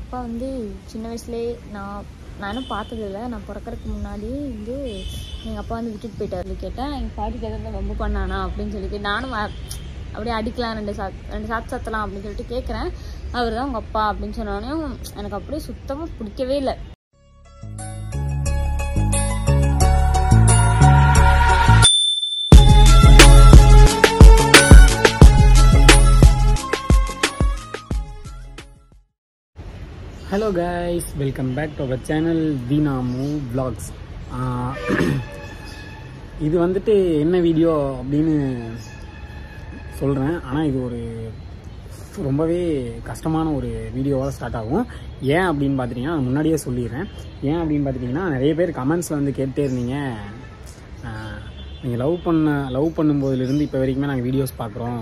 அப்பா வந்து சின்ன வயசுலேயே நான் நானும் பார்த்ததில்ல நான் பிறக்கறதுக்கு முன்னாடி வந்து எங்கள் அப்பா வந்து விட்டுட்டு போயிட்டாரு கேட்டேன் எங்கள் பாட்டி எதாவது ரொம்ப பண்ணானா அப்படின்னு சொல்லி கேட்டு நானும் வ- அப்படியே அடிக்கலாம் ரெண்டு சாத் ரெண்டு சாத்து சத்தலாம் அப்படின்னு சொல்லிட்டு கேட்குறேன் அவர் தான் உங்கள் அப்பா அப்படின்னு சொன்னோடனே எனக்கு அப்படியே சுத்தமாக பிடிக்கவே இல்லை hello guys welcome back to our channel Deenamu vlogs ஆஹ் இது வந்துட்டு என்ன வீடியோ அப்படின்னு சொல்கிறேன் ஆனால் இது ஒரு ரொம்பவே கஷ்டமான ஒரு வீடியோவாக ஸ்டார்ட் ஆகும் ஏன் அப்படின்னு பார்த்துட்டிங்கன்னா நான் முன்னாடியே சொல்லிடுறேன் ஏன் அப்படின்னு பார்த்துட்டிங்கன்னா நிறைய பேர் கமெண்ட்ஸில் வந்து கேட்டே இருந்தீங்க நீங்கள் லவ் பண்ண லவ் பண்ணும்போதுலேருந்து இப்போ வரைக்குமே நாங்கள் வீடியோஸ் பார்க்குறோம்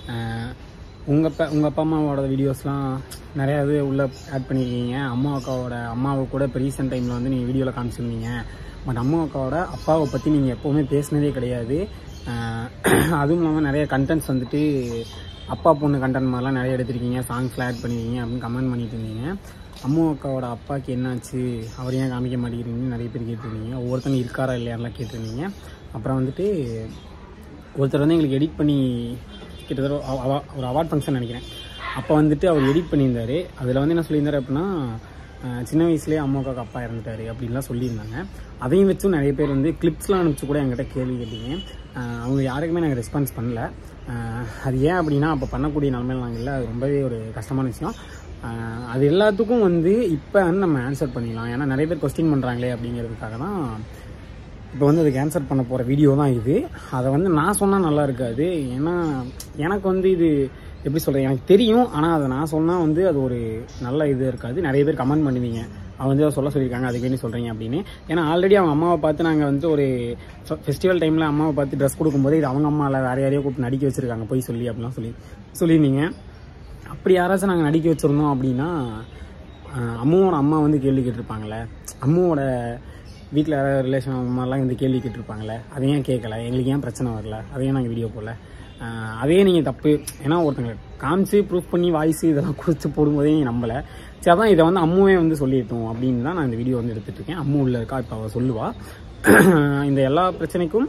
உங்கள் அப்பா உங்கள் அப்பா அம்மாவோட வீடியோஸ்லாம் நிறையா இது உள்ளே ஆட் பண்ணியிருக்கீங்க அம்மா அக்காவோட அம்மாவை கூட இப்போ ரீசெண்ட் டைமில் வந்து நீங்கள் வீடியோவில் காமிச்சிருந்தீங்க பட் அம்மா அக்காவோட அப்பாவை பற்றி நீங்கள் எப்போவுமே பேசினதே கிடையாது அஹ் அதுவும் இல்லாமல் நிறைய கண்டென்ட்ஸ் வந்துட்டு அப்பா பொண்ணு கண்டென்ட் மாதிரிலாம் நிறைய எடுத்திருக்கீங்க சாங்ஸ்லாம் ஆட் பண்ணியிருக்கீங்க அப்படின்னு கமெண்ட் பண்ணிட்டு இருந்தீங்க அம்மா அக்காவோட அப்பாவுக்கு என்னாச்சு அவர் ஏன் காமிக்க மாட்டேங்கிறீங்கன்னு நிறைய பேர் கேட்டிருந்தீங்க ஒவ்வொருத்தங்க இருக்காரா இல்லையாரெலாம் கேட்டிருந்தீங்க அப்புறம் வந்துட்டு ஒருத்தர் வந்து எங்களுக்கு எடிட் பண்ணி கிட்டத்தட்ட ஒரு award- ஒரு அவார்ட் ஃபங்க்ஷன் நினைக்கிறேன் அப்போ வந்துட்டு அவர் எடிட் பண்ணியிருந்தாரு அதில் வந்து என்ன சொல்லியிருந்தாரு அப்படின்னா அஹ், சின்ன வயசுலேயே அம்மாவுக்கு அப்பா இறந்துட்டாரு அப்படின்லாம் சொல்லியிருந்தாங்க அதையும் வச்சும் நிறைய பேர் வந்து கிளிப்ஸ்லாம் அனுப்பிச்சு கூட என்கிட்ட கேள்வி கேட்டீங்க அஹ், அவங்க யாருக்குமே நாங்கள் ரெஸ்பான்ஸ் பண்ணல அஹ், அது ஏன் அப்படின்னா அப்போ பண்ணக்கூடிய நிலமையில நாங்கள் இல்லை அது ரொம்பவே ஒரு கஷ்டமான விஷயம் அஹ், அது எல்லாத்துக்கும் வந்து இப்போ வந்து நம்ம ஆன்சர் பண்ணிடலாம் ஏன்னா நிறைய பேர் கொஸ்டின் பண்ணுறாங்களே அப்படிங்கிறதுக்காக தான் இப்போ வந்து அதுக்கு ஆன்சர் பண்ண போகிற வீடியோ தான் இது அதை வந்து நான் சொன்னால் நல்லா இருக்காது ஏன்னா எனக்கு வந்து இது எப்படி சொல்கிறேன் எனக்கு தெரியும் ஆனால் அதை நான் சொன்னால் வந்து அது ஒரு நல்ல இது இருக்காது நிறைய பேர் கமெண்ட் பண்ணுவீங்க அவங்க வந்து அதை சொல்ல சொல்லியிருக்காங்க அதுக்கு வேண்டி சொல்கிறீங்க அப்படின்னு ஏன்னா ஆல்ரெடி அவங்க அம்மாவை பார்த்து நாங்கள் வந்து ஒரு ஃபெஸ்டிவல் டைமில் அம்மாவை பார்த்து ட்ரெஸ் கொடுக்கும்போது இது அவங்க அம்மா இல்லை வேறு யாரையோ கூப்பிட்டு நடிக்க வச்சுருக்காங்க போய் சொல்லி அப்படிலாம் சொல்லி சொல்லியிருந்தீங்க அப்படி யாராச்சும் நாங்கள் நடிக்க வச்சுருந்தோம் அப்படின்னா அஹ், அம்மாவோட அம்மா வந்து கேள்வி கேட்டிருப்பாங்களே அம்மாவோட வீட்டில் யாராவது ரிலேஷன் மாதிரிலாம் வந்து கேள்வி கேட்டிருப்பாங்களே அதை ஏன் கேட்கல எங்களுக்கு ஏன் பிரச்சனை வரல அதையும் நாங்கள் வீடியோ போடல அஹ், அதே நீங்கள் தப்பு ஏன்னா ஒருத்தங்க காமிச்சு ப்ரூஃப் பண்ணி வாய்ஸ் இதெல்லாம் கொடுத்து போடும்போதே நீங்கள் நம்பலை சரி அதான் இதை வந்து அம்முவே வந்து சொல்லிட்டோம் அப்படின்னு தான் நான் இந்த வீடியோ வந்து எடுத்துட்டு இருக்கேன் அம்மு உள்ள இருக்கா இப்போ அவள் சொல்லுவா இந்த எல்லா பிரச்சனைக்கும்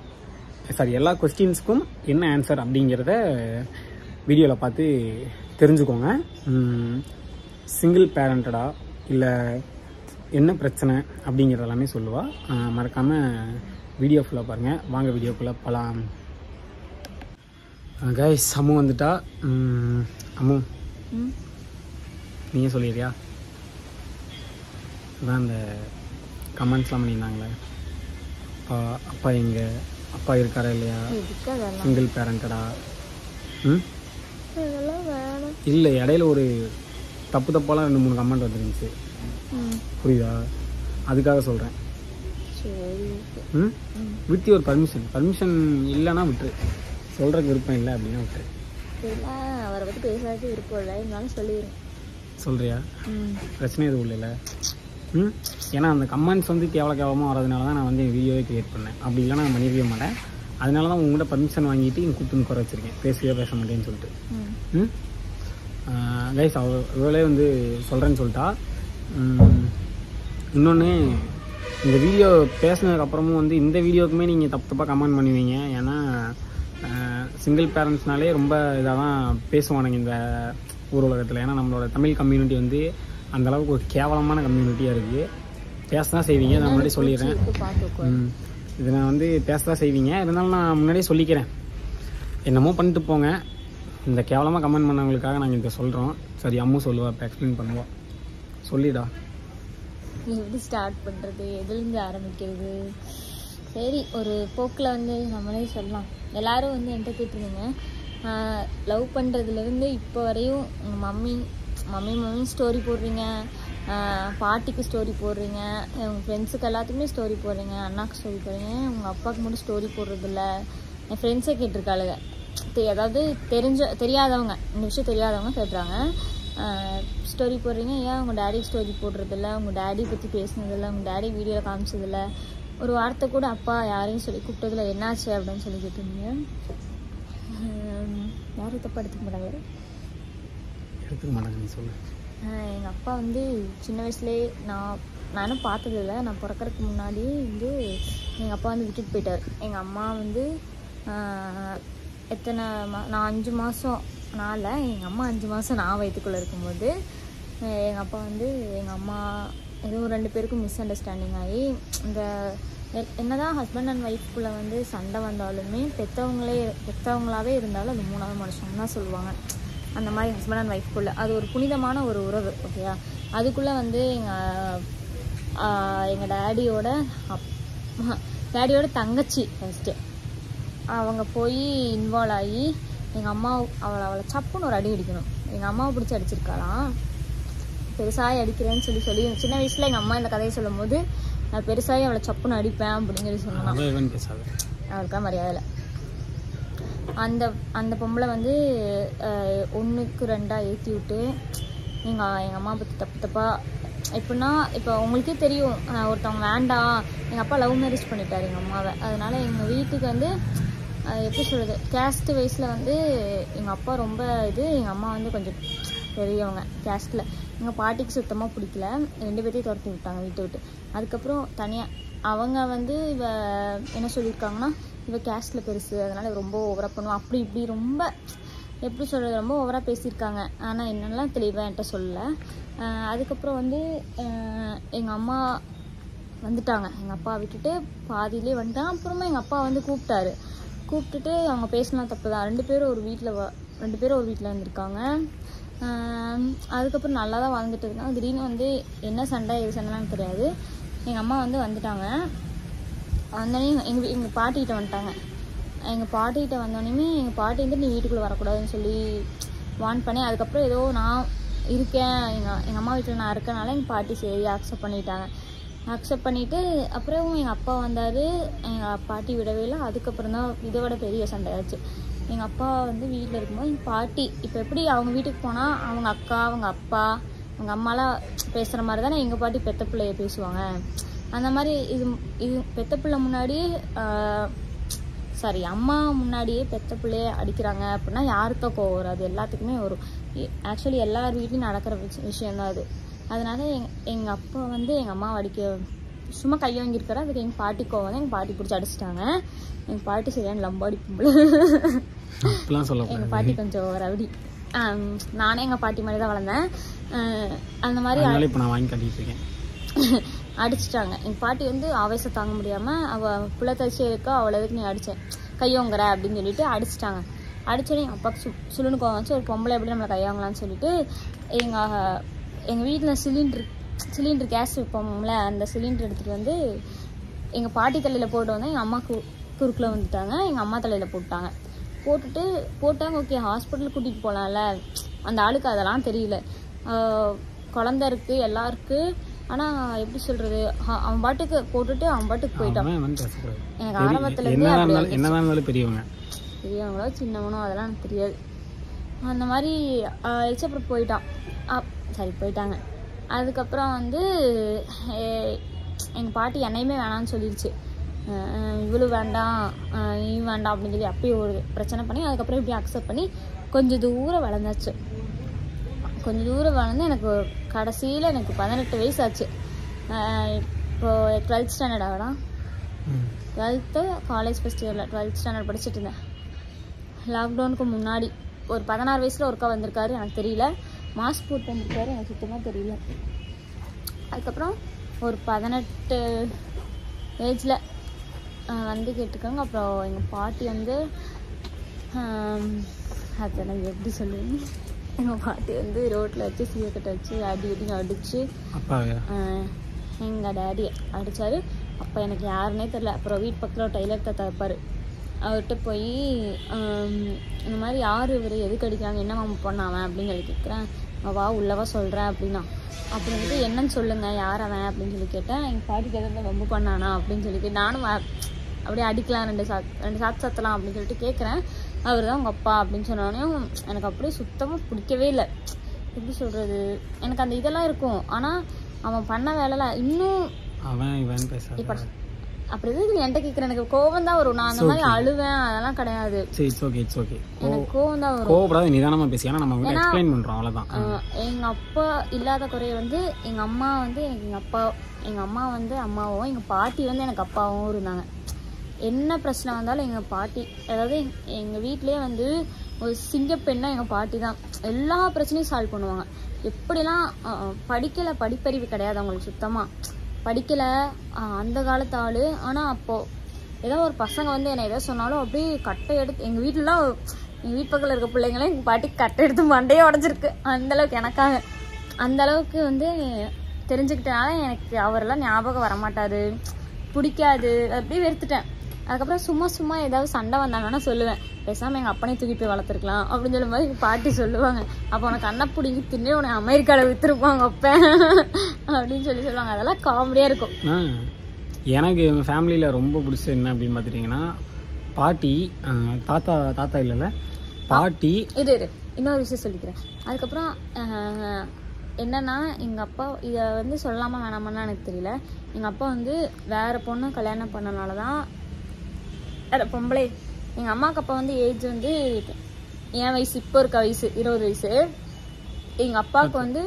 சாரி எல்லா கொஸ்டின்ஸ்க்கும் என்ன ஆன்சர் அப்படிங்கிறத வீடியோவில் பார்த்து தெரிஞ்சுக்கோங்க சிங்கிள் பேரண்டடா இல்லை என்ன பிரச்சனை அப்படிங்கிறது எல்லாமே சொல்லுவா அஹ் மறக்காம வீடியோ ஃபுல்லாக பாருங்கள் வாங்க வீடியோக்குள்ளே போகலாம் கைஸ் அம்மு வந்துட்டா உம், அம்மு ம் நீங்கள் சொல்லிடுறியா அதான் அந்த கமெண்ட்ஸ்லாம் பண்ணியிருந்தாங்களே அப்பா அப்பா எங்க அப்பா இருக்காரா இல்லையா எதுக்கு அதெல்லாம் சிங்கிள் பேரண்டடா ம் இதெல்லாம் வேணும் இல்லை இடையில ஒரு தப்பு தப்பாலாம் ரெண்டு மூணு கமெண்ட் வந்துருந்துச்சு ம் புரியுதா அதுக்காக சொல்கிறேன் சரி ஓகே ம் வித் ஒரு பர்மிஷன் பர்மிஷன் இல்லைன்னா விட்டுரு சொல்கிறதுக்கு விருப்பம் இல்லை அப்படின்னா விட்டுரு இதெல்லாம் அவரை பற்றி பேசாதது விருப்பம் இல்லை இருந்தாலும் சொல்லிடுறேன் சொல்கிறியா ம் பிரச்சனை எதுவும் இல்லைல்ல ம் ஏன்னா அந்த கமெண்ட்ஸ் வந்து கேவல கேவலமாக வரதுனால தான் நான் வந்து என் வீடியோவே கிரியேட் பண்ணேன் அப்படி இல்லைனா நான் பண்ணியிருக்கவே மாட்டேன் அதனால தான் உங்கள்கிட்ட பர்மிஷன் வாங்கிட்டு இங்கே கூப்பிட்டு குறை வச்சிருக்கேன் பேசவே பேச மாட்டேன்னு சொல்லிட்டு ம் ம் கைஸ் அவ இவளே வந்து சொல்கிறேன்னு சொல்லிட்டா ம், இன்னொன்று இந்த வீடியோ பேசினதுக்கப்புறமும் வந்து இந்த வீடியோக்குமே நீங்கள் தப்பு தப்பாக கமெண்ட் பண்ணுவீங்க ஏன்னா சிங்கிள் பேரண்ட்ஸ்னாலே ரொம்ப இதாக தான் பேசுவானுங்க இந்த ஊர் உலகத்தில் ஏன்னா நம்மளோட தமிழ் கம்யூனிட்டி வந்து அந்த அளவுக்கு ஒரு கேவலமான கம்யூனிட்டியாக இருக்குது பேச தான் செய்வீங்க நான் முன்னாடி சொல்லிடுறேன் இருக்கு பார்த்துக்கோ ம். இதை நான் வந்து பேச தான் செய்வீங்க இருந்தாலும் நான் முன்னாடியே சொல்லிக்கிறேன் என்னமோ பண்ணிட்டு போங்க இந்த கேவலமாக கமெண்ட் பண்ணவங்களுக்காக நாங்கள் இதை சொல்கிறோம் சரி அம்மு சொல்லுவா இப்போ எக்ஸ்பிளைன் பண்ணுவோம் சொல்லிடா எப்படி ஸ்டார்ட் பண்ணுறது எதுலேருந்து ஆரம்பிக்கிறது சரி ஒரு போக்கில் வந்து நம்மளே சொல்லலாம் எல்லாரும் வந்து என்கிட்ட கேட்டிருந்தீங்க லவ் பண்ணுறதுலேருந்து இப்போ வரையும் உங்கள் மம்மி மம்மி மம்மி ஸ்டோரி போடுறீங்க ஆஹ் பாட்டிக்கு ஸ்டோரி போடுறீங்க உங்கள் ஃப்ரெண்ட்ஸுக்கு எல்லாத்துக்குமே ஸ்டோரி போடுறீங்க அண்ணாக்கு ஸ்டோரி போடுறீங்க உங்கள் அப்பாவுக்கு மட்டும் ஸ்டோரி போடுறதில்ல என் ஃப்ரெண்ட்ஸே கேட்டிருக்காளுங்க தெ- அதாவது தெரிஞ்ச தெரியாதவங்க இந்த விஷயம் தெரியாதவங்க கேட்டுறாங்க ஸ்டோரி போடுறீங்க ஏன் உங்கள் டேடி ஸ்டோரி போடுறதில்ல உங்கள் டேடி பற்றி பேசுனதில்ல உங்கள் டேடி வீடியோவில் காமிச்சதில்ல ஒரு வார்த்தை கூட அப்பா யாரையும் சொல்லி கூப்பிட்டதில்ல என்னாச்சு அப்படின்னு சொல்லி கேட்டிருந்தீங்க ஆஹ் யாரும் தப்பாக எடுத்துக்க மாட்டாங்க எடுத்துக்க மாட்டாங்க நீ சொல்லு எங்கள் அப்பா வந்து சின்ன வயசுலேயே நான் நானும் பார்த்ததில்ல நான் பிறக்கறதுக்கு முன்னாடி வந்து எங்கள் அப்பா வந்து விட்டுட்டு போயிட்டார் எங்கள் அம்மா வந்து ஆஹ், எத்தனை மா நான் அஞ்சு மாதம் நாளில் எங்கள் அம்மா அஞ்சு மாதம் நான் வயிற்றுக்குள்ளே இருக்கும்போது எங்கள் அப்பா வந்து எங்கள் அம்மா ஏதோ ரெண்டு பேருக்கும் மிஸ் அண்டர்ஸ்டாண்டிங் ஆகி இந்த எ- என்னதான் ஹஸ்பண்ட் அண்ட் ஒய்ஃப்குள்ளே வந்து சண்டை வந்தாலுமே பெற்றவங்களே பெற்றவங்களாவே இருந்தாலும் அது மூணாவது மனுஷங்க தான் சொல்லுவாங்க அந்த மாதிரி ஹஸ்பண்ட் அண்ட் ஒய்ஃப்குள்ளே அது ஒரு புனிதமான ஒரு உறவு ஓகேயா அதுக்குள்ளே வந்து எங்கள் எங்கள் டேடியோட அப் டேடியோட தங்கச்சி ஃபஸ்ட்டு அவங்க போய் இன்வால்வ் ஆகி எங்கள் அம்மா அவளை அவளை சப்புன்னு ஒரு அடி அடிக்கணும் எங்கள் அம்மாவை பிடிச்சி அடிச்சிருக்காளாம் பெருசாகி அடிக்கிறேன்னு சொல்லி சொல்லி சின்ன வயசில் எங்கள் அம்மா இந்த கதையை சொல்லும்போது நான் பெருசாகி அவளை சப்புன்னு அடிப்பேன் அப்படின்னு சொல்லி சொன்னான் அவன் இவன் பேசாத அவளுக்கா மரியாதை இல்லை அந்த அந்த பொம்பளை வந்து ஒன்றுக்கு ரெண்டாக ஏற்றி விட்டு எங்கள் எங்கள் அம்மா பற்றி தப்பு தப்பாக எப்படின்னா இப்போ உங்களுக்கே தெரியும் அஹ் ஒருத்தவங்க வேண்டாம் எங்கள் அப்பா லவ் மேரேஜ் பண்ணிட்டார் எங்கள் அம்மாவை அதனால எங்கள் வீட்டுக்கு வந்து அஹ் எப்படி சொல்கிறது கேஸ்ட் வைஸில் வந்து எங்கள் அப்பா ரொம்ப இது எங்கள் அம்மா வந்து கொஞ்சம் பெரியவங்க கேஸ்ட்டில் எங்கள் பாட்டிக்கு சுத்தமாக பிடிக்கல ரெண்டு பேர்த்தையும் துரத்தி விட்டாங்க வீட்டை விட்டு அதுக்கப்புறம் தனியாக அவங்க வந்து இவ என்ன சொல்லியிருக்காங்கன்னா இவ கேஸ்ட்டில் பெருசு அதனால இவ ரொம்ப ஓவராக பண்ணுவோம் அப்படி இப்படி ரொம்ப எப்படி சொல்கிறது ரொம்ப ஓவராக பேசியிருக்காங்க ஆனால் என்னெல்லாம் தெளிவாக என்கிட்ட சொல்லலை அஹ் அதுக்கப்புறம் வந்து எங்கள் அம்மா வந்துட்டாங்க எங்கள் அப்பா விட்டுட்டு பாதியிலே வந்துட்டாங்க அப்புறமா எங்கள் அப்பா வந்து கூப்பிட்டாரு கூப்பிட்டுட்டு அவங்க பேசினா தப்பு தான் ரெண்டு பேரும் ஒரு வீட்டில் ரெண்டு பேரும் ஒரு வீட்டில் வந்திருக்காங்க ஆம், அதுக்கப்புறம் நல்லா தான் வாழ்ந்துட்டு இருந்தாங்க திடீர்னு வந்து என்ன சண்டை எது சண்டைலாம் தெரியாது எங்கள் அம்மா வந்து வந்துட்டாங்க வந்தோடனே எங்கள் எங்கள் பாட்டிகிட்ட வந்துட்டாங்க எங்கள் பாட்டிகிட்ட வந்தோடனே எங்கள் பாட்டி வந்து நீ வீட்டுக்குள்ளே வரக்கூடாதுன்னு சொல்லி வார்ன் பண்ணி அதுக்கப்புறம் ஏதோ நான் இருக்கேன் எங்கள் எங்கள் அம்மா வீட்டில் நான் இருக்கனால எங்கள் பாட்டி சரி அக்செப்ட் பண்ணிட்டாங்க அக்செப்ட் பண்ணிவிட்டு அப்புறம் எங்கள் அப்பா வந்தார் எங்கள் பாட்டி விடவே இல்லை அதுக்கப்புறம் தான் இதை விட பெரிய சண்டையாச்சு எங்கள் அப்பா வந்து வீட்டில் இருக்கும்போது எங்கள் பாட்டி இப்போ எப்படி அவங்க வீட்டுக்கு போனால் அவங்க அக்கா அவங்க அப்பா அவங்க அம்மாலாம் பேசுகிற மாதிரி தானே எங்கள் பாட்டி பெத்த பிள்ளைய பேசுவாங்க அந்த மாதிரி இது இது பெத்த பிள்ளை முன்னாடி சாரி அம்மா முன்னாடியே பெத்த பிள்ளைய அடிக்கிறாங்க அப்படின்னா யாருக்கோ கோவம் வரும் அது எல்லாத்துக்குமே வரும் ஆக்சுவலி எல்லார் வீட்லையும் நடக்கிற விஷ- விஷயம்தான் அது அதனால எங் எங்கள் அப்பா வந்து எங்கள் அம்மா அடிக்க சும்மா கை வாங்கியிருக்காரு அதுக்கு எங்கள் பாட்டி கோவம் வந்து எங்கள் பாட்டி பிடிச்சி அடிச்சிட்டாங்க எங்கள் பாட்டி சரியான லம்பாடி பொம்பளை அப்படிலாம் சொல்லக்கூடாது எங்கள் பாட்டி கொஞ்சம் ரவுடி ஆம், நானே எங்கள் பாட்டி மாதிரி தான் வளர்ந்தேன் அஹ் அந்த மாதிரி அதனால இப்போ நான் வாங்கி கட்டிட்டு இருக்கேன் அடிச்சிட்டாங்க எங்கள் பாட்டி வந்து ஆவேசம் தாங்க முடியாமல் அவள் புள்ள தச்சு இருக்கா அவளை எதுக்கு நீ அடிச்சேன் கையோங்கிற அப்படின்னு சொல்லிட்டு அடிச்சிட்டாங்க அடிச்சோடனே எங்கள் அப்பாவுக்கு சு சுளுன்னு கோவம் வச்சு ஒரு பொம்பளை எப்படி நம்மளை கையாங்கலாம்னு சொல்லிட்டு எங்கள் எங்கள் வீட்டில் சிலிண்டர் சிலிண்டர் கேஸ் வைப்போம்ல அந்த சிலிண்டர் எடுத்துகிட்டு வந்து எங்கள் பாட்டி தலையில் போட்டு வந்து எங்கள் அம்மா கு குறுக்கில் வந்துட்டாங்க எங்கள் அம்மா தலையில் போட்டாங்க போட்டுட்டு போட்டாங்க ஓகே ஹாஸ்பிட்டல் கூட்டிகிட்டு போகலாம்ல அந்த ஆளுக்கு அதெல்லாம் தெரியல ஆஹ் குழந்த இருக்குது எல்லாம் இருக்குது ஆனால் எப்படி சொல்கிறது அவன் பாட்டுக்கு போட்டுட்டு அவன் பாட்டுக்கு போயிட்டான் அவன் வந்து பேசக்கூடாது எனக்கு ஆரம்பத்துல இருந்தே என்னதான் அப்படி இருந்தாலும் என்னதான் இருந்தாலும் பெரியவங்க பெரியவங்களோ சின்னவனோ அதெல்லாம் எனக்கு தெரியாது அந்த மாதிரி ஆயிடுச்சு அப்புறம் போயிட்டான் அப் சரி போயிட்டாங்க அதுக்கப்புறம் வந்து எங்கள் பாட்டி என்னையுமே வேணாம்னு சொல்லிடுச்சு அஹ் இவளும் வேண்டாம் அஹ் நீ வேண்டாம் அப்படின்னு சொல்லி அப்படியே ஒரு பிரச்சனை பண்ணி அதுக்கப்புறம் இப்படி அக்செப்ட் பண்ணி கொஞ்சம் தூரம் வளர்ந்தாச்சு கொஞ்சம் தூரம் வளர்ந்து எனக்கு கடைசியில் எனக்கு பதினெட்டு வயசு ஆச்சு அஹ் இப்போ டுவெல்த் ஸ்டாண்டர்ட் ஆகலாம் ம். டுவெல்த்து காலேஜ் ஃபஸ்ட் இயரில் டுவெல்த் ஸ்டாண்டர்ட் படிச்சுட்டு இருந்தேன் லாக்டவுனுக்கு முன்னாடி ஒரு பதினாறு வயசில் ஒருக்கா வந்திருக்காரு எனக்கு தெரியல மாஸ்க் போட்டு வந்திருக்காரு எனக்கு சுத்தமாக தெரியல அதுக்கப்புறம் ஒரு பதினெட்டு ஏஜில் வந்து கேட்டிருக்காங்க அப்புறம் எங்கள் பாட்டி வந்து ஆம், அதை நான் எப்படி சொல்லுவேன் எங்கள் பாட்டி வந்து ரோட்டில் வச்சு சீக்கிரத்தை வச்சு அடி அடி அடித்து அப்பாவே எங்கள் டேடி அடித்தார் அப்போ எனக்கு யாருன்னே தெரில அப்புறம் வீட்டு பக்கத்தில் ஒரு டைலர் தாத்தா இருப்பார் அவர்கிட்ட போய் இந்த மாதிரி யார் இவர் எதுக்கு அடிக்கிறாங்க என்ன மாமா பண்ணாவன் அப்படின்னு சொல்லி கேட்குறேன் வா உள்ளவா சொல்கிறேன் அப்படின்னா அப்படி வந்துட்டு என்னன்னு சொல்லுங்கள் யார் அவன் அப்படின்னு சொல்லி கேட்டேன் எங்கள் பாட்டிக்கு எதாவது ரொம்ப பண்ணானா அப்படின்னு சொல்லிட்டு நானும் வ- அப்படியே அடிக்கலாம் ரெண்டு சாத் ரெண்டு சாத்து சத்தலாம் அப்படின்னு சொல்லிட்டு கேட்குறேன் அவர் தான் உங்கள் அப்பா அப்படின்னு சொன்னோடனே எனக்கு அப்படியே சுத்தமாக பிடிக்கவே இல்லை எப்படி சொல்கிறது எனக்கு அந்த இதெல்லாம் இருக்கும் ஆனால் அவன் பண்ண வேலைலாம் இன்னும் அவன் இவன் இப்போ பேசாத அப்படி எதுக்கு என்கிட்ட கேட்குற எனக்கு கோவம் தான் வரும் நான் அந்த மாதிரி அழுவேன் அதெல்லாம் கிடையாது சரி இட்ஸ் ஓகே இட்ஸ் ஓகே எனக்கு கோவம் தான் வரும் கோவப்படாத நிதானமா பேசி ஏன்னா நம்ம எக்ஸ்பிளைன் பண்றோம் அவ்வளவுதான் ஆஹ் எங்க அப்பா இல்லாத குறைய வந்து எங்க அம்மா வந்து எனக்கு எங்க அப்பா எங்க அம்மா வந்து அம்மாவும் எங்க பாட்டி வந்து எனக்கு அப்பாவும் இருந்தாங்க என்ன பிரச்சனை வந்தாலும் எங்க பாட்டி அதாவது எங்க- எங்க வீட்லயே வந்து ஒரு சிங்கப்பெண்ணா எங்க பாட்டி தான் எல்லா பிரச்சனையும் சால்வ் பண்ணுவாங்க எப்படிலாம் ஆஹ் படிக்கல படிப்பறிவு கிடையாது அவங்களுக்கு சுத்தமா படிக்கல ஆஹ் அந்த காலத்து ஆளு ஆனா அப்போ ஏதோ ஒரு பசங்க வந்து என்னை எதோ சொன்னாலும் அப்படியே கட்டை எடுத்து எங்கள் வீட்டிலலாம் எங்கள் வீட்டு பக்கத்தில் இருக்க பிள்ளைங்களாம் எங்கள் பாட்டி கட்டை எடுத்து மண்டையே உடஞ்சிருக்கு அந்த அளவுக்கு எனக்காக அந்த அளவுக்கு வந்து தெரிஞ்சுக்கிட்டனால எனக்கு அவரெல்லாம் ஞாபகம் வரமாட்டாரு பிடிக்காது அப்படியே வெறுத்துட்டேன் அதுக்கப்புறம் சும்மா சும்மா ஏதாவது சண்டை வந்தாங்கன்னா சொல்லுவேன் பேசாமல் எங்கள் அப்பனே தூக்கி போய் வளர்த்துருக்கலாம் அப்படின்னு சொல்லும் போது எங்கள் பாட்டி சொல்லுவாங்க அப்போ உனக்கு அண்ணா பிடிங்கி தின்னு உன்னை அமெரிக்காவில் விற்றுருப்பாங்க அப்போ அப்படின்னு சொல்லி சொல்லுவாங்க அதெல்லாம் காமெடியாக இருக்கும் ஆ, எனக்கு எங்கள் ஃபேமிலியில் ரொம்ப பிடிச்சது என்ன அப்படின்னு பார்த்துட்டிங்கன்னா பாட்டி ஆ, தாத்தா தாத்தா இல்லைல்ல பாட்டி இரு இரு இன்னொரு விஷயம் சொல்லிக்கிறேன் அதுக்கப்புறம் ஆஹ், என்னன்னா எங்கள் அப்பா இதை வந்து சொல்லாமல் வேணாமான்னு எனக்கு தெரியல எங்கள் அப்பா வந்து வேற பொண்ணு கல்யாணம் பண்ணனால தான் வேற பொம்பளை எங்கள் அம்மாவுக்கு அப்பா வந்து ஏஜ் வந்து என் வயசு இப்போ இருக்க வயசு இருபது வயசு எங்கள் அப்பாவுக்கு வந்து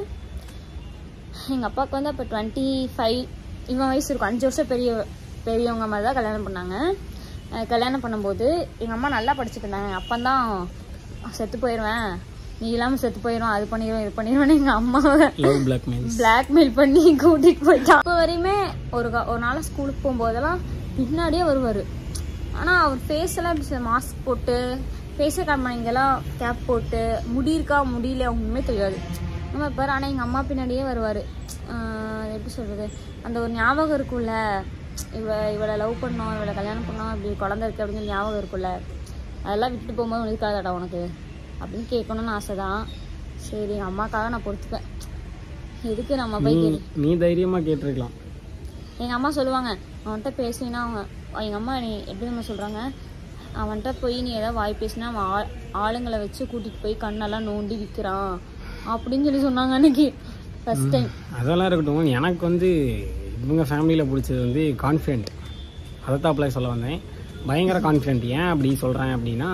எங்கள் அப்பாவுக்கு வந்து அப்போ டுவெண்ட்டி ஃபைவ் இவன் வயசு இருக்கும் அஞ்சு வருஷம் பெரிய பெரியவங்க மாதிரி தான் கல்யாணம் பண்ணாங்க அஹ் கல்யாணம் பண்ணும்போது எங்கள் அம்மா நல்லா படிச்சுட்டு இருந்தாங்க எங்கள் அப்பந்தான் செத்து போயிடுவேன் நீ இல்லாமல் செத்து போயிடும் அது பண்ணிடுவேன் இது பண்ணிடுவேன் எங்கள் அம்மாவை லவ் பிளாக்மெயில்ஸ் பிளாக்மெயில் பண்ணி கூட்டிட்டு போயிட்டான் இப்போ வரையுமே ஒரு க- ஒரு நாள் ஸ்கூலுக்கு போகும்போதெல்லாம் பின்னாடியே வருவார் ஆனால் அவர் ஃபேஸ் எல்லாம் இப்படி மாஸ்க் போட்டு ஃபேஸை காரணம் இங்கெல்லாம் கேப் போட்டு முடி இருக்கா முடியல ஒன்றுமே தெரியாது நம்ம இப்போ ஆனால் எங்கள் அம்மா பின்னாடியே வருவார் எப்படி சொல்கிறது அந்த ஒரு ஞாபகம் இருக்கும்ல இவ இவளை லவ் பண்ணோம் இவளை கல்யாணம் பண்ணோம் இப்படி குழந்தை இருக்கு அப்படின்னு சொல்லி ஞாபகம் இருக்கும்ல அதெல்லாம் விட்டுட்டு போகும்போது உனக்கு இருக்காதாடா உனக்கு அப்படின்னு கேட்கணும்னு ஆசை தான் சரி எங்கள் அம்மாக்காக நான் பொறுத்துப்பேன் எதுக்கு நம்ம நீ போய் கேளு நீ தைரியமாக கேட்டிருக்கலாம் எங்கள் அம்மா சொல்லுவாங்க அவன்கிட்ட பேசினா அவங்க எங்கள் அம்மா நீ எப்படி நம்ம சொல்கிறாங்க அவன்கிட்ட போய் நீ ஏதாவது வாய் பேசினா அவன் ஆள் ஆளுங்களை வச்சு கூட்டிகிட்டு போய் கண்ணெல்லாம் நோண்டி விற்கிறான் அப்படின்னு சொல்லி சொன்னாங்க அன்னைக்கு ஃபர்ஸ்ட் டைம் அதெல்லாம் இருக்கட்டும் எனக்கு வந்து இவங்க ஃபேமிலியில் பிடிச்சது வந்து கான்ஃபிடென்ட் அதை தான் அப்ளை சொல்ல வந்தேன் பயங்கர கான்ஃபிடென்ட் ஏன் அப்படி சொல்கிறேன் அப்படின்னா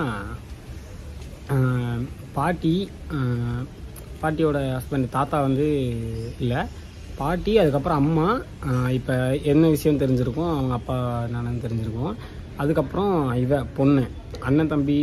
ஆஹ், பாட்டி ஆஹ், பாட்டியோட ஹஸ்பண்ட் தாத்தா வந்து இல்லை பாட்டி அதுக்கப்புறம் அம்மா இப்போ என்ன விஷயம் தெரிஞ்சிருக்கும் அவங்க அப்பா என்னன்னு தெரிஞ்சிருக்கும் அதுக்கப்புறம் இவ பொண்ணு அண்ணன் தம்பி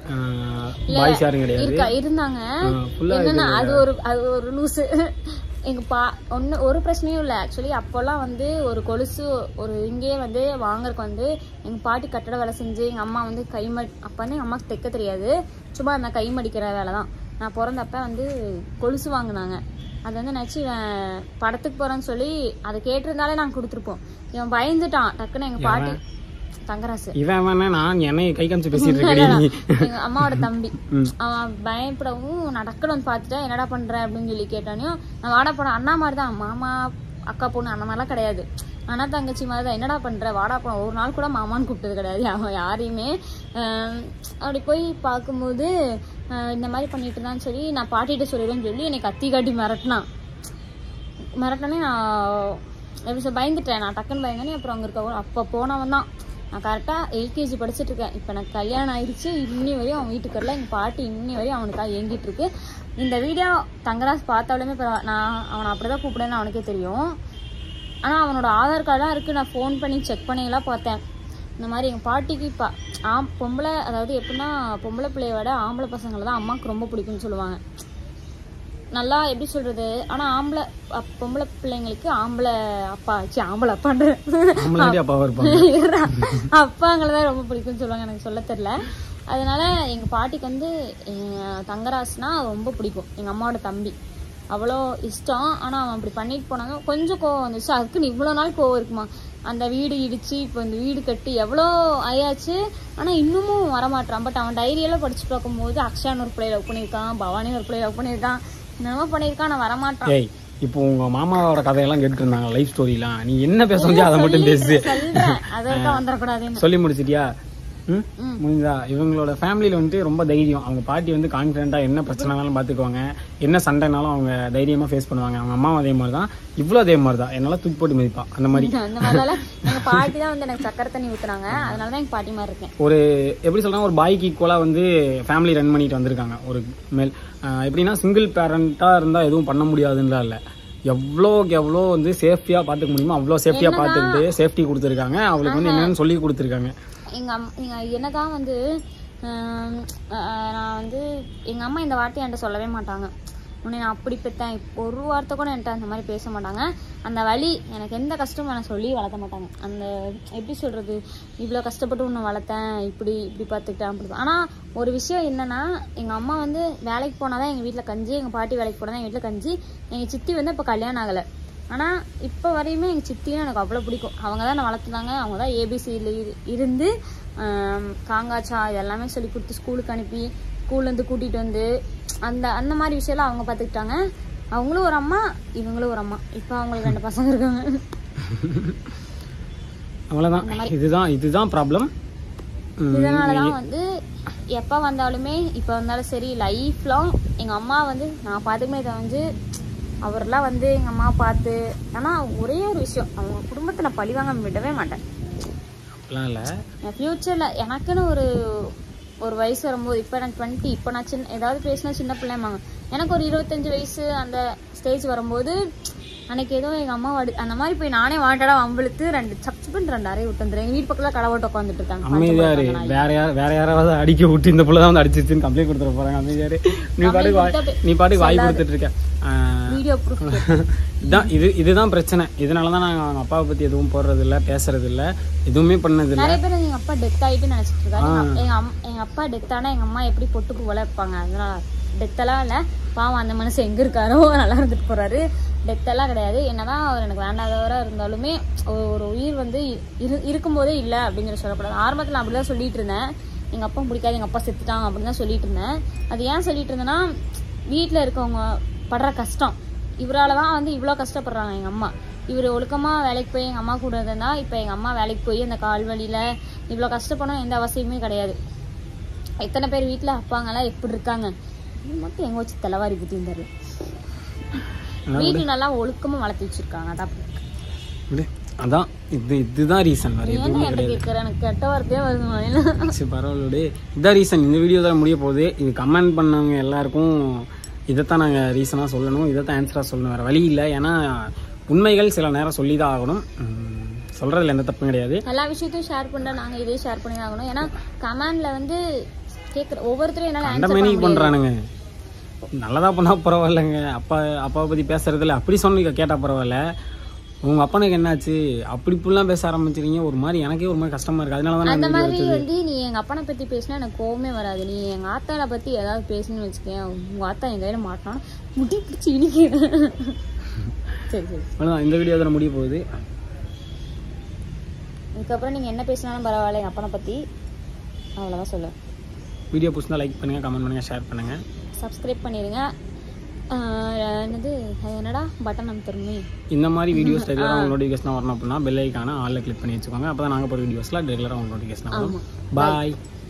பாய்ஸ் யாரும் கிடையாது இருக்கா இருந்தாங்க ஃபுல்லாக என்னன்னா அது ஒரு அது ஒரு லூசு எங்க பா ஒன்று ஒரு பிரச்சனையும் இல்லை ஆக்சுவலி அப்போல்லாம் வந்து ஒரு கொலுசு ஒரு இங்கேயே வந்து வாங்குறதுக்கு வந்து எங்க பாட்டி கட்டட வேலை செஞ்சு எங்க அம்மா வந்து கைம அப்போ வந்து எங்க அம்மாவுக்கு தைக்க தெரியாது சும்மா அந்த கை மடிக்கிற வேலை தான் நான் பிறந்தப்ப வந்து கொலுசு வாங்கினாங்க அது வந்து நினச்சி இவன் படத்துக்கு போறேன்னு சொல்லி அதை கேட்டிருந்தாலே நாங்கள் கொடுத்துருப்போம் இவன் பயந்துட்டான் டக்குன்னு எங்க பாட்டி தங்கராசு இவன் வேணா நான் என்னை கை காமிச்சு பேசிட்டு இருக்கேன் நீ எங்க அம்மாவோட தம்பி ம். அவன் பயப்படவும் நான் டக்குனு வந்து பார்த்துட்டேன் என்னடா பண்ற அப்படின்னு சொல்லி கேட்டானையும் நான் வாடா போனேன் அண்ணா மாதிரி தான் மாமா அக்கா பொண்ணு அந்த மாதிரிலாம் கிடையாது அண்ணா தங்கச்சி மாதிரி தான் என்னடா பண்ற வாடா போன ஒரு நாள் கூட மாமான்னு கூப்பிட்டது கிடையாது அவன் யாரையுமே ஆஹ் அப்படி போய் பார்க்கும்போது ஆஹ் இந்த மாதிரி பண்ணிட்டு இருந்தான்னு சொல்லி நான் பாட்டிகிட்ட சொல்லிடுவேன்னு சொல்லி என்னை கத்தி காட்டி மிரட்டினான் மிரட்டினே நான் எப்படி சொல்ல பயந்துட்டேன் நான் டக்குன்னு பயந்தேனே அப்புறம் அங்கே இருக்க அப்போ போனவன் தான் நான் கரெக்டாக எல்கேஜி படிச்சுட்டு இருக்கேன் இப்போ எனக்கு கல்யாணம் ஆயிடுச்சு இன்னி வரையும் அவன் வீட்டுக்கு வரல எங்கள் பாட்டி இன்னி வரையும் அவனுக்காக ஏங்கிட்டு இருக்கு இந்த வீடியோ தங்கராஜ் பார்த்தாலுமே பரவா- நான் அவனை அப்படிதான் கூப்பிடுன்னு அவனுக்கே தெரியும் ஆனால் அவனோட ஆதார் கார்டெலாம் இருக்குது நான் ஃபோன் பண்ணி செக் பண்ணியெல்லாம் பார்த்தேன் இந்த மாதிரி எங்கள் பாட்டிக்கு இப்போ ஆம் பொம்பளை அதாவது எப்படின்னா பொம்பளை பிள்ளைய விட ஆம்பளை பசங்களை தான் அம்மாவுக்கு ரொம்ப பிடிக்கும்னு சொல்லுவாங்க நல்லா எப்படி சொல்றது ஆனா ஆம்பளை அப்- பொம்பளை பிள்ளைங்களுக்கு ஆம்பளை அப்பா ச்சீ ஆம்பளை அப்பான்ற நம்மளாண்டி அப்பாவா இருப்பாங்க அப்பாங்களை தான் ரொம்ப பிடிக்கும்னு சொல்லுவாங்க எனக்கு சொல்ல தெரியல அதனால எங்க பாட்டிக்கு வந்து எங்க தங்கராஜ்னா ரொம்ப பிடிக்கும் எங்க அம்மாவோட தம்பி அவ்வளோ இஷ்டம் ஆனா அவன் அப்படி பண்ணிட்டு போனாங்க கொஞ்சம் கோவம் வந்துச்சு அதுக்குன்னு இவ்வளோ நாள் கோவம் இருக்குமா அந்த வீடு இடிச்சு இப்போ இந்த வீடு கட்டி எவ்வளோ ஆயாச்சு ஆனா இன்னமும் வரமாட்டான் பட் அவன் டைரியெல்லாம் படிச்சு பார்க்கும்போது அக்ஷான் ஒரு பிள்ளை லவ் பண்ணியிருக்கான் பவானி ஒரு பிள்ளை லவ் பண்ணியிருக்கான் என்னமோ பண்ணியிருக்கான் நான் வரமாட்டான் ஏய் இப்போ உங்க மாமாவோட கதையெல்லாம் கேட்டுட்டு இருந்தாங்க லைஃப் ஸ்டோரிலாம் நீ என்ன பேச முடியும் அதை மட்டும் பேசு சொல்றேன் அதற்காக வந்துடக்கூடாதுன்னு சொல்லி முடிச்சிட்டியா ம் ம். முடிஞ்சா இவங்களோட ஃபேமிலியில் வந்துட்டு ரொம்ப தைரியம் அவங்க பாட்டி வந்து கான்ஃபிடென்ட்டாக என்ன பிரச்சனைனாலும் பார்த்துக்குவாங்க என்ன சண்டைனாலும் அவங்க தைரியமாக ஃபேஸ் பண்ணுவாங்க அவங்க அம்மாவும் அதே மாதிரி தான் இவ்வளோ அதே மாதிரி தான் என்னால் தூக்கி போட்டு மதிப்பா அந்த மாதிரி அந்த மாதிரிலாம் எங்க பாட்டி தான் வந்து எனக்கு சக்கரை தண்ணி ஊத்துனாங்க அதனால தான் எங்க பாட்டி மாதிரி இருக்கேன் ஒரு எப்படி சொல்றாங்க ஒரு பாய்க்கு ஈக்குவலாக வந்து ஃபேமிலி ரன் பண்ணிட்டு வந்திருக்காங்க ஒரு மேல் ஆஹ் எப்படின்னா சிங்கிள் பேரண்ட்டாக இருந்தால் எதுவும் பண்ண முடியாதுன்னுலாம் இல்லை எவ்வளோக்கு எவ்வளோ வந்து சேஃப்டியாக பார்த்துக்க முடியுமோ அவ்வளோ சேஃப்டியாக பார்த்துக்கிட்டு சேஃப்டி கொடுத்துருக்காங்க அவளுக்கு வந்து என்னென்னு சொல்லி கொடுத்துருக்காங்க எங்க அம் எங்க என்னதான் வந்து ஆம், ஆஹ் நான் வந்து எங்க அம்மா இந்த வார்த்தையை என்கிட்ட சொல்லவே மாட்டாங்க உன்னை நான் அப்படி பெற்றேன் ஒரு வார்த்தை கூட என்கிட்ட அந்த மாதிரி பேச மாட்டாங்க அந்த வழி எனக்கு எந்த கஷ்டமும் எனக்கு சொல்லி வளர்த்த மாட்டாங்க அந்த எப்படி சொல்றது இவ்வளோ கஷ்டப்பட்டு உன்னை வளர்த்தேன் இப்படி இப்படி பார்த்துக்கிட்டேன் அப்படி ஆனால் ஒரு விஷயம் என்னன்னா எங்கள் அம்மா வந்து வேலைக்கு போனால் தான் எங்கள் வீட்டில் கஞ்சி எங்கள் பாட்டி வேலைக்கு போனால் தான் எங்கள் வீட்டில் கஞ்சி எங்கள் சித்தி வந்து இப்போ கல்யாணம் ஆகலை ஆனால் இப்போ வரையுமே எங்கள் சித்தியும் எனக்கு அவ்வளோ பிடிக்கும் அவங்க தான் என்னை வளர்த்துனாங்க அவங்க தான் ஏபிசியில் இருந்து ஆம், காங்காச்சா இது எல்லாமே சொல்லி கொடுத்து ஸ்கூலுக்கு அனுப்பி ஸ்கூல்லேருந்து கூட்டிகிட்டு வந்து அந்த அந்த மாதிரி விஷயம்லாம் அவங்க பார்த்துக்கிட்டாங்க அவங்களும் ஒரு அம்மா இவங்களும் ஒரு அம்மா இப்போ அவங்களுக்கு ரெண்டு பசங்க இருக்காங்க அவ்வளோதான் இதுதான் இதுதான் ப்ராப்ளம் இதனால தான் வந்து எப்போ வந்தாலுமே இப்போ வந்தாலும் சரி லைஃப் லாங் எங்கள் அம்மா வந்து நான் பார்த்துக்குமே இதை வந்து அவரெல்லாம் வந்து எங்கள் அம்மா பார்த்து ஆனால் ஒரே ஒரு விஷயம் அவங்க குடும்பத்தை நான் பழிவாங்க விடவே மாட்டேன் அப்படிலாம் இல்லை என் ஃப்யூச்சரில் எனக்குன்னு ஒரு ஒரு வயசு வரும்போது இப்போ எனக்கு டுவெண்ட்டி இப்போ நான் சின்ன ஏதாவது பேசினா சின்ன பிள்ளைமாங்க எனக்கு ஒரு இருபத்தஞ்சு வயசு அந்த ஸ்டேஜ் வரும்போது அன்னைக்கு ஏதோ எங்கள் அம்மா வாடி அந்த மாதிரி போய் நானே வாண்டடாக வம்பிழுத்து ரெண்டு சப்ஸ்பெண்ட் ரெண்டு அறையை விட்டு வந்துடுறேன் எங்கள் வீட்டு பக்கத்தில் கடை ஓட்ட உட்காந்துட்டு இருக்காங்க அமைதியா இரு வேற யார் வேற யாராவது அடிக்க விட்டு இந்த புள்ள தான் வந்து அடிச்சிச்சுன்னு கம்ப்ளைண்ட் கொடுத்துட போறாங்க அமைதியா இரு நீ பாட்டுக்கு வாய் நீ பாட்டுக்கு வாய் கொடுத்துட்டு இருக்க ஆஹ் வீடியோ ப்ரூஃப் இதான் இது இதுதான் பிரச்சனை இதனால தான் நாங்கள் அவங்க அப்பாவை பற்றி எதுவும் போடுறது இல்ல பேசுறது இல்ல எதுவுமே பண்ணது இல்ல நிறைய பேர் எங்க அப்பா டெத் ஆயிட்டு நினைச்சிட்டு இருக்காங்க எங்க- எங்க அம்- எங்க அப்பா டெத் ஆனா எங்க அம்மா எப்படி பொட்டு பூ வைப்பாங்க அதனால டெத் எல்லாம் இல்ல பாவம் அந்த மனுஷன் எங்க இருக்காரோ நல்லா இருந்துட்டு போறாரு டெத் எல்லாம் கிடையாது என்னதான் அவர் எனக்கு வேண்டாதவரா இருந்தாலுமே ஒரு- ஒரு உயிர் வந்து இரு இருக்கும்போதே இல்ல அப்படிங்கிற சொல்லக்கூடாது ஆரம்பத்துல நான் அப்படிதான் சொல்லிட்டு இருந்தேன் எங்க அப்பா பிடிக்காது எங்க அப்பா செத்துட்டாங்க அப்படின்னு தான் சொல்லிட்டு இருந்தேன் அது ஏன் சொல்லிட்டு இருந்தேன்னா வீட்ல இருக்கவங்க படுற கஷ்டம் இவரால தான் வந்து இவ்வளோ கஷ்டப்படுறாங்க எங்கள் அம்மா இவர் ஒழுக்கமாக வேலைக்கு போய் எங்கள் அம்மா கூட இருந்தா இப்போ எங்கள் அம்மா வேலைக்கு போய் அந்த கால் வலியில் இவ்வளோ கஷ்டப்படணும் எந்த அவசியமே கிடையாது எத்தனை பேர் வீட்டில் அப்பாங்கெல்லாம் எப்படி இருக்காங்க இது மட்டும் எங்கே வச்சு தலைவாரி குத்தி இருந்தாரு வீட்டில் நல்லா ஒழுக்கமாக வளர்த்து வச்சிருக்காங்க அதான் அப்படி இருக்கு. விடு. அதான் இது இதுதான் ரீசன் வேற ஏன்னா எதுவுமே என்கிட்ட கேட்குற எனக்கு கெட்ட வார்த்தையே வருது வாயில. சரி பரவாயில்ல விடு. இதான் ரீசன் இந்த வீடியோ தான் முடிய போகுது இது கமெண்ட் பண்ணவங்க எல்லாருக்கும் இதைத்தான் நாங்கள் ரீசனாக சொல்லணும் இதைத்தான் ஆன்சராக சொல்லணும் வேறு வழி இல்லை ஏன்னா உண்மைகள் சில நேரம் சொல்லி தான் ஆகணும் உம், சொல்றதுல எந்த தப்பும் கிடையாது எல்லா விஷயத்தையும் ஷேர் பண்ணா நாங்கள் இதே ஷேர் பண்ணி தான் ஆகணும் ஏன்னா கமெண்ட்ல வந்து கேட்குற ஒவ்வொருத்தரும் என்னால் அந்த ஆன்சர் மாதிரி பண்ணுறானுங்க நல்லதா பண்ணா பரவாயில்லைங்க அப்பா அப்பாவை பற்றி பேசுறதுல அப்படி சொன்னீங்க கேட்டால் பரவாயில்ல உங்க அப்பனுக்கு என்னாச்சு அப்படி இப்படிலாம் பேச ஆரம்பிச்சிருக்கீங்க ஒரு மாதிரி எனக்கே ஒரு மாதிரி கஷ்டமா இருக்கு அதனால தான் அந்த நான் மாதிரி வந்து நீ எங்க அப்பனை பத்தி பேசினா எனக்கு கோவமே வராது நீ எங்க ஆத்தால பத்தி ஏதாவது பேசணும்னு வச்சுக்கேன் உங்க ஆத்தா என் கையில மாட்டான் முடி பிடிச்சி இடிக்கிறேன் சரி சரி அவ்வளோதான் இந்த வீடியோ தான் முடிய போகுது இதுக்கப்புறம் நீங்க என்ன பேசினாலும் பரவாயில்ல எங்க அப்பனை பத்தி அவ்வளவுதான் சொல்லுவேன் வீடியோ பிடிச்சிருந்தா லைக் பண்ணுங்க கமெண்ட் பண்ணுங்க ஷேர் பண்ணுங்க சப்ஸ்கிரைப் பண்ணிடுங்க ஆஹ் என்னது அது என்னடா பட்டன் அமுத்துறமே இந்த மாதிரி வீடியோஸ் ரெகுலராக உங்களுக்கு நோட்டிஃபிகேஷன் வரணும் அப்படின்னா பெல் ஐக்கான ஆளில் கிளிக் பண்ணி வச்சுக்கோங்க அப்போ தான் நாங்கள் போகிற வீடியோஸில் ரெகுலராக உங்களுக்கு நோட்டிஃபிகேஷன் வரும் ஆமா பாய்